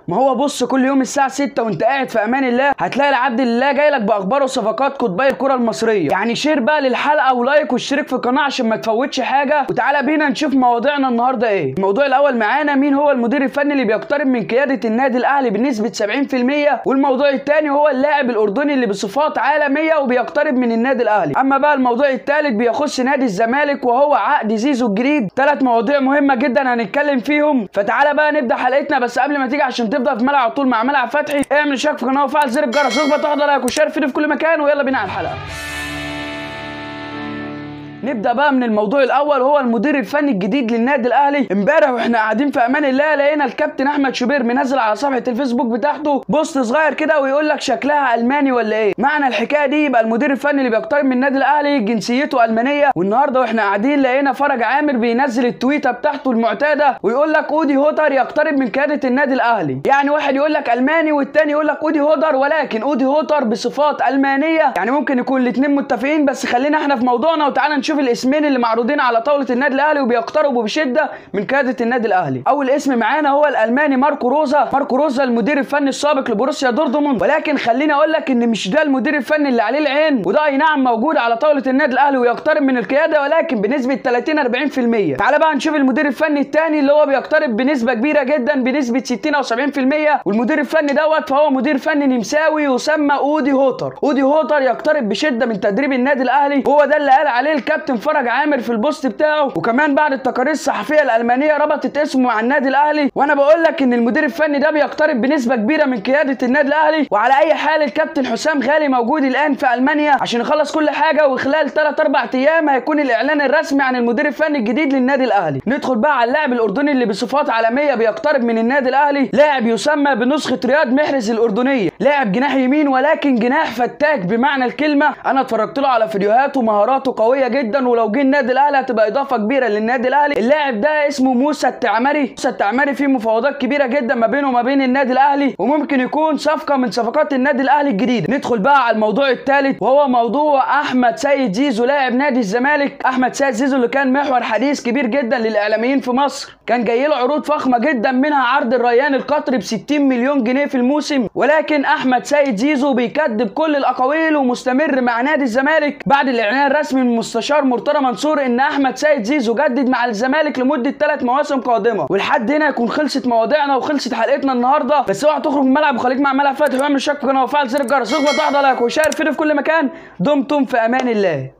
ما هو بص كل يوم الساعه 6 وانت قاعد في امان الله هتلاقي العبد لله جاي لك باخبار وصفقات قطبي الكره المصريه يعني شير بقى للحلقه ولايك واشترك في القناه عشان ما تفوتش حاجه وتعالى بينا نشوف مواضيعنا النهارده ايه الموضوع الاول معانا مين هو المدير الفني اللي بيقترب من قياده النادي الاهلي بنسبه 70% والموضوع الثاني هو اللاعب الاردني اللي بصفات عالميه وبيقترب من النادي الاهلي اما بقى الموضوع الثالث بيخص نادي الزمالك وهو عقد زيزو الجديد ثلاث مواضيع مهمه جدا هنتكلم فيهم فتعالى بقى نبدا حلقتنا بس قبل ما تيجي عشان تفضل في ملعب على طول مع ملعب فتحي اعمل اشتراك في القناه وفعل زر الجرس واخبط تاخد لايك وشير فيديو في كل مكان ويلا بينا على الحلقه نبدا بقى من الموضوع الاول هو المدير الفني الجديد للنادي الاهلي امبارح واحنا قاعدين في امان الله لقينا الكابتن احمد شوبير منزل على صفحه الفيسبوك بتاعته بوست صغير كده ويقول لك شكلها الماني ولا ايه معنى الحكايه دي يبقى المدير الفني اللي بيقترب من النادي الاهلي جنسيته المانيه والنهارده واحنا قاعدين لقينا فرج عامر بينزل التويته بتاعته المعتاده ويقول لك اودي هوتر يقترب من قياده النادي الاهلي يعني واحد يقول لك الماني والتاني يقول لك اودي هوتر ولكن اودي هوتر بصفات المانيه يعني ممكن يكون الاثنين متفقين بس خلينا احنا في موضوعنا وتعالى نشوف الاسمين اللي معروضين على طاوله النادي الاهلي وبيقتربوا بشده من قياده النادي الاهلي اول اسم معانا هو الالماني ماركو روزا ماركو روزا المدير الفني السابق لبروسيا دورتموند ولكن خليني اقول لك ان مش ده المدير الفني اللي عليه العين وده اي نعم موجود على طاوله النادي الاهلي ويقترب من القياده ولكن بنسبه 30 40% تعال بقى نشوف المدير الفني الثاني اللي هو بيقترب بنسبه كبيره جدا بنسبه 60 او 70% والمدير الفني دوت فهو مدير فني نمساوي يسمى اودي هوتر اودي هوتر يقترب بشده من تدريب النادي الاهلي وهو ده اللي قال عليه الكابتن فرج عامر في البوست بتاعه وكمان بعد التقارير الصحفيه الالمانيه ربطت اسمه مع النادي الاهلي وانا بقول لك ان المدير الفني ده بيقترب بنسبه كبيره من قياده النادي الاهلي وعلى اي حال الكابتن حسام غالي موجود الان في المانيا عشان يخلص كل حاجه وخلال 3 4 ايام هيكون الاعلان الرسمي عن المدير الفني الجديد للنادي الاهلي ندخل بقى على اللاعب الاردني اللي بصفات عالميه بيقترب من النادي الاهلي لاعب يسمى بنسخه رياض محرز الاردنيه لاعب جناح يمين ولكن جناح فتاك بمعنى الكلمه انا اتفرجت له على فيديوهاته ومهاراته قويه جدا ولو جه النادي الاهلي هتبقى اضافه كبيره للنادي الاهلي اللاعب ده اسمه موسى التعمري موسى التعمري فيه مفاوضات كبيره جدا ما بينه وما بين النادي الاهلي وممكن يكون صفقه من صفقات النادي الاهلي الجديده ندخل بقى على الموضوع الثالث وهو موضوع احمد سيد زيزو لاعب نادي الزمالك احمد سيد زيزو اللي كان محور حديث كبير جدا للاعلاميين في مصر كان جاي له عروض فخمه جدا منها عرض الريان القطري ب 60 مليون جنيه في الموسم ولكن احمد سيد زيزو بيكذب كل الاقاويل ومستمر مع نادي الزمالك بعد الاعلان الرسمي من المستشار مرتضى منصور ان احمد سيد زيزو جدد مع الزمالك لمده ثلاث مواسم قادمه ولحد هنا يكون خلصت مواضيعنا وخلصت حلقتنا النهارده بس اوعى تخرج من الملعب وخليك مع ملعب فاتح واعمل اشتراك في القناه وفعل زر الجرس اخبط واحده لايك وشير فيديو في كل مكان دمتم في امان الله